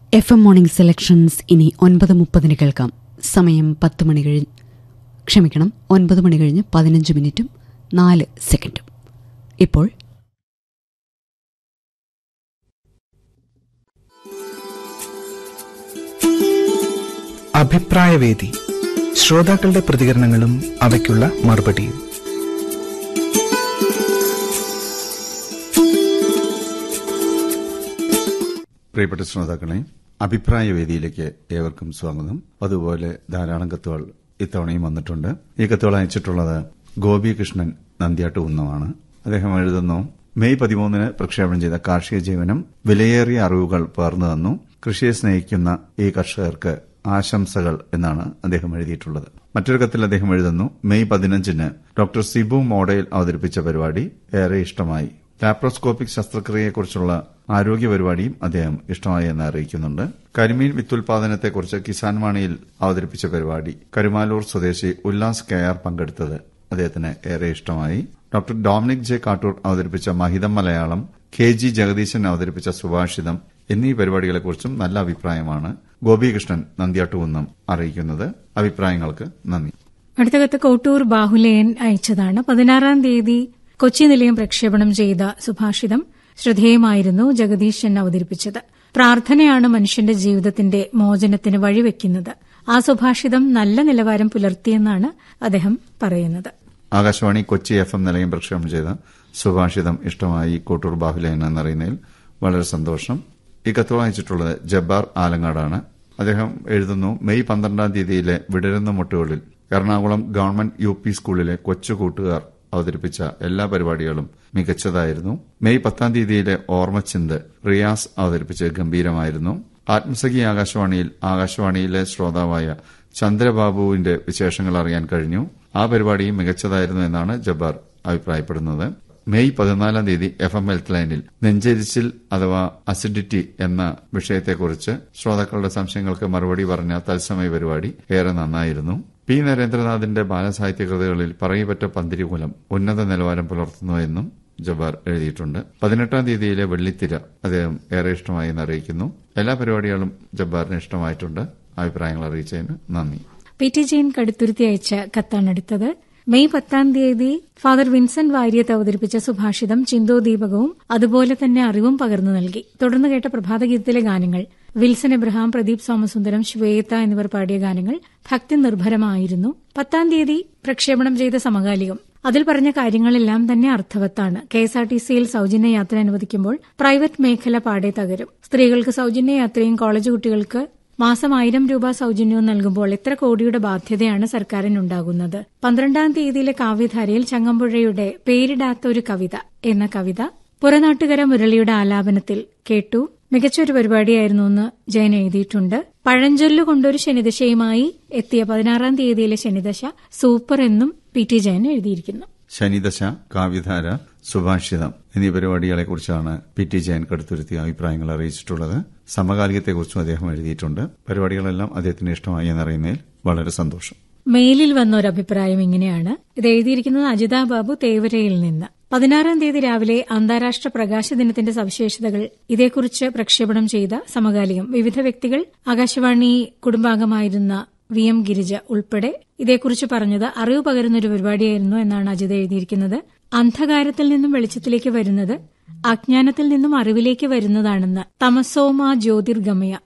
F M morning selections ഇനി ഒൻപത് മുപ്പതിന് കേൾക്കാം സമയം പത്ത് മണി കഴിഞ്ഞ് ക്ഷമിക്കണം ഒൻപത് മണി കഴിഞ്ഞ് പതിനഞ്ച് മിനിറ്റും നാല് സെക്കൻഡും ഇപ്പോൾ അഭിപ്രായവേദി ശ്രോതാക്കളുടെ പ്രതികരണങ്ങളും അവയ്ക്കുള്ള മറുപടിയും പ്രിയപ്പെട്ട ശ്രോതാക്കളെ അഭിപ്രായ വേദിയിലേക്ക് ഏവർക്കും സ്വാഗതം അതുപോലെ ധാരാളം കത്തുകൾ ഇത്തവണയും വന്നിട്ടുണ്ട് ഈ കത്തുകൾ അയച്ചിട്ടുള്ളത് ഗോപികൃഷ്ണൻ നന്ദ്യാട്ട് കുന്നമാണ് അദ്ദേഹം എഴുതുന്നു മെയ് പതിമൂന്നിന് പ്രക്ഷേപണം ചെയ്ത കാർഷിക ജീവനം വിലയേറിയ അറിവുകൾ പകർന്നു തന്നു കൃഷിയെ സ്നേഹിക്കുന്ന ഈ കർഷകർക്ക് ആശംസകൾ എന്നാണ് അദ്ദേഹം എഴുതിയിട്ടുള്ളത് മറ്റൊരു കത്തിൽ അദ്ദേഹം എഴുതുന്നു മെയ് പതിനഞ്ചിന് ഡോക്ടർ സിബു മോഡയിൽ അവതരിപ്പിച്ച പരിപാടി ഏറെ ഇഷ്ടമായി ലാപ്രോസ്കോപ്പിക് ശസ്ത്രക്രിയയെക്കുറിച്ചുള്ള ആരോഗ്യ പരിപാടിയും അദ്ദേഹം ഇഷ്ടമായി എന്ന് അറിയിക്കുന്നുണ്ട് കരിമീൻ വിത്തുൽപാദനത്തെക്കുറിച്ച് കിസാൻ വാണിയിൽ അവതരിപ്പിച്ച പരിപാടി കരുമാലൂർ സ്വദേശി ഉല്ലാസ് കെ ആർ പങ്കെടുത്തത് അദ്ദേഹത്തിന് ഏറെ ഇഷ്ടമായി ഡോക്ടർ ഡൊമിനിക് ജെ കാട്ടൂർ അവതരിപ്പിച്ച മഹിതം മലയാളം കെ ജി ജഗദീശൻ അവതരിപ്പിച്ച സുഭാഷിതം എന്നീ പരിപാടികളെക്കുറിച്ചും നല്ല അഭിപ്രായമാണ് ഗോപികൃഷ്ണൻ നന്ദ്യാട്ടുകുന്നം അറിയിക്കുന്നത് അഭിപ്രായങ്ങൾക്ക് നന്ദി അടുത്ത കത്ത് കോട്ടൂർ ബാഹുലേയൻ അയച്ചതാണ് പതിനാറാം തീയതി കൊച്ചി നിലയം പ്രക്ഷേപണം ചെയ്ത സുഭാഷിതം ശ്രദ്ധേയമായിരുന്നു ജഗദീശൻ അവതരിപ്പിച്ചത് പ്രാർത്ഥനയാണ് മനുഷ്യന്റെ ജീവിതത്തിന്റെ മോചനത്തിന് വഴിവെക്കുന്നത് ആ സുഭാഷിതം നല്ല നിലവാരം പുലർത്തിയെന്നാണ് അദ്ദേഹം പറയുന്നത് ആകാശവാണി കൊച്ചി എഫ് എം നിലയം പ്രക്ഷേപണം ചെയ്ത സുഭാഷിതം ഇഷ്ടമായി കോട്ടൂർ ബാഹുലേൻ എന്നറിയുന്നതിൽ വളരെ സന്തോഷം ഈ കത്ത് വായിച്ചിട്ടുള്ളത് ജബ്ബാർ ആലങ്ങാടാണ് അദ്ദേഹം എഴുതുന്നു മെയ് പന്ത്രണ്ടാം തീയതിയിലെ വിടരുന്ന മുട്ടുകളിൽ എറണാകുളം ഗവൺമെന്റ് യു പി സ്കൂളിലെ കൊച്ചു കൂട്ടുകാർ അവതരിപ്പിച്ച എല്ലാ പരിപാടികളും മികച്ചതായിരുന്നു മെയ് പത്താം തീയതിയിലെ ഓർമ്മച്ചിന്ത് റിയാസ് അവതരിപ്പിച്ച് ഗംഭീരമായിരുന്നു ആത്മസഖി ആകാശവാണിയിൽ ആകാശവാണിയിലെ ശ്രോതാവായ ചന്ദ്രബാബുവിന്റെ വിശേഷങ്ങൾ അറിയാൻ കഴിഞ്ഞു ആ പരിപാടിയും മികച്ചതായിരുന്നു എന്നാണ് ജബ്ബാർ അഭിപ്രായപ്പെടുന്നത് മെയ് പതിനാലാം തീയതി എഫ് എം ഹെൽത്ത് ലൈനിൽ നെഞ്ചരിച്ചിൽ അഥവാ അസിഡിറ്റി എന്ന വിഷയത്തെക്കുറിച്ച് ശ്രോതാക്കളുടെ സംശയങ്ങൾക്ക് മറുപടി പറഞ്ഞ തത്സമയ പരിപാടി ഏറെ നന്നായിരുന്നു പി നരേന്ദ്രനാഥിന്റെ ബാലസാഹിത്യ കൃതികളിൽ പറയപ്പെട്ട പന്തിരികുലം ഉന്നത നിലവാരം പുലർത്തുന്നുവെന്നും ജബ്ബാർ എഴുതിയിട്ടുണ്ട് പതിനെട്ടാം തീയതിയിലെ വെള്ളിത്തിര അദ്ദേഹം ഏറെ ഇഷ്ടമായി എന്ന് അറിയിക്കുന്നു എല്ലാ പരിപാടികളും ജബ്ബാറിന് ഇഷ്ടമായിട്ടുണ്ട് അഭിപ്രായങ്ങൾ അറിയിച്ചതിന് നന്ദി പി ടി ജെയിൻ കടുത്തുരുത്തി അയച്ച കത്താണ് അടുത്തത് മെയ് പത്താം തീയതി ഫാദർ വിൻസെന്റ് വാര്യത്ത് അവതരിപ്പിച്ച സുഭാഷിതം ചിന്തോദീപകവും അതുപോലെ തന്നെ അറിവും പകർന്നു നൽകി തുടർന്ന് കേട്ട പ്രഭാതഗീതത്തിലെ ഗാനങ്ങൾ വിൽസൺ എബ്രഹാം പ്രദീപ് സോമസുന്ദരം ശ്വേത എന്നിവർ പാടിയ ഗാനങ്ങൾ ഭക്തി നിർഭരമായിരുന്നു പത്താം തീയതി പ്രക്ഷേപണം ചെയ്ത സമകാലികം അതിൽ പറഞ്ഞ കാര്യങ്ങളെല്ലാം തന്നെ അർത്ഥവത്താണ് കെ എസ് ആർ ടി സിയിൽ സൌജന്യ യാത്ര അനുവദിക്കുമ്പോൾ പ്രൈവറ്റ് മേഖല പാടെ തകരും സ്ത്രീകൾക്ക് സൌജന്യ യാത്രയും കോളേജ് കുട്ടികൾക്ക് മാസം ആയിരം രൂപ സൌജന്യവും നൽകുമ്പോൾ എത്ര കോടിയുടെ ബാധ്യതയാണ് സർക്കാരിനുണ്ടാകുന്നത് പന്ത്രണ്ടാം തീയതിയിലെ കാവ്യധാരയിൽ ചങ്ങമ്പുഴയുടെ പേരിടാത്ത ഒരു കവിത എന്ന കവിത പുറനാട്ടുകര മുരളിയുടെ ആലാപനത്തിൽ കേട്ടു മികച്ചൊരു പരിപാടിയായിരുന്നു എന്ന് ജയൻ എഴുതിയിട്ടുണ്ട് പഴഞ്ചൊല്ലു കൊണ്ടൊരു ശനിദശയുമായി എത്തിയ പതിനാറാം തീയതിയിലെ ശനിദശ സൂപ്പർ എന്നും പി ടി ജയൻ എഴുതിയിരിക്കുന്നു ശനിദശ കാവ്യധാര സുഭാഷിതം എന്നീ പരിപാടികളെക്കുറിച്ചാണ് പി ടി ജയൻ കടുത്തുരുത്തി അഭിപ്രായങ്ങൾ അറിയിച്ചിട്ടുള്ളത് സമകാലികത്തെക്കുറിച്ചും അദ്ദേഹം എഴുതിയിട്ടുണ്ട് പരിപാടികളെല്ലാം അദ്ദേഹത്തിന് ഇഷ്ടമായി എന്നറിയുന്നതിൽ വളരെ സന്തോഷം മെയിലിൽ വന്ന ഒരു അഭിപ്രായം ഇങ്ങനെയാണ് ഇത് എഴുതിയിരിക്കുന്നത് അജിത ബാബു തേവരയിൽ നിന്ന് പതിനാറാം തീയതി രാവിലെ അന്താരാഷ്ട്ര പ്രകാശ ദിനത്തിന്റെ സവിശേഷതകൾ ഇതേക്കുറിച്ച് പ്രക്ഷേപണം ചെയ്ത സമകാലികം വിവിധ വ്യക്തികൾ ആകാശവാണി കുടുംബാംഗമായിരുന്ന വി എം ഗിരിജ ഉൾപ്പെടെ ഇതേക്കുറിച്ച് പറഞ്ഞത് അറിവ് പകരുന്ന ഒരു പരിപാടിയായിരുന്നു എന്നാണ് അജിത എഴുതിയിരിക്കുന്നത് അന്ധകാരത്തിൽ നിന്നും വെളിച്ചത്തിലേക്ക് വരുന്നത് അജ്ഞാനത്തിൽ നിന്നും അറിവിലേക്ക് വരുന്നതാണെന്ന് തമസോമ ജ്യോതിർഗമയ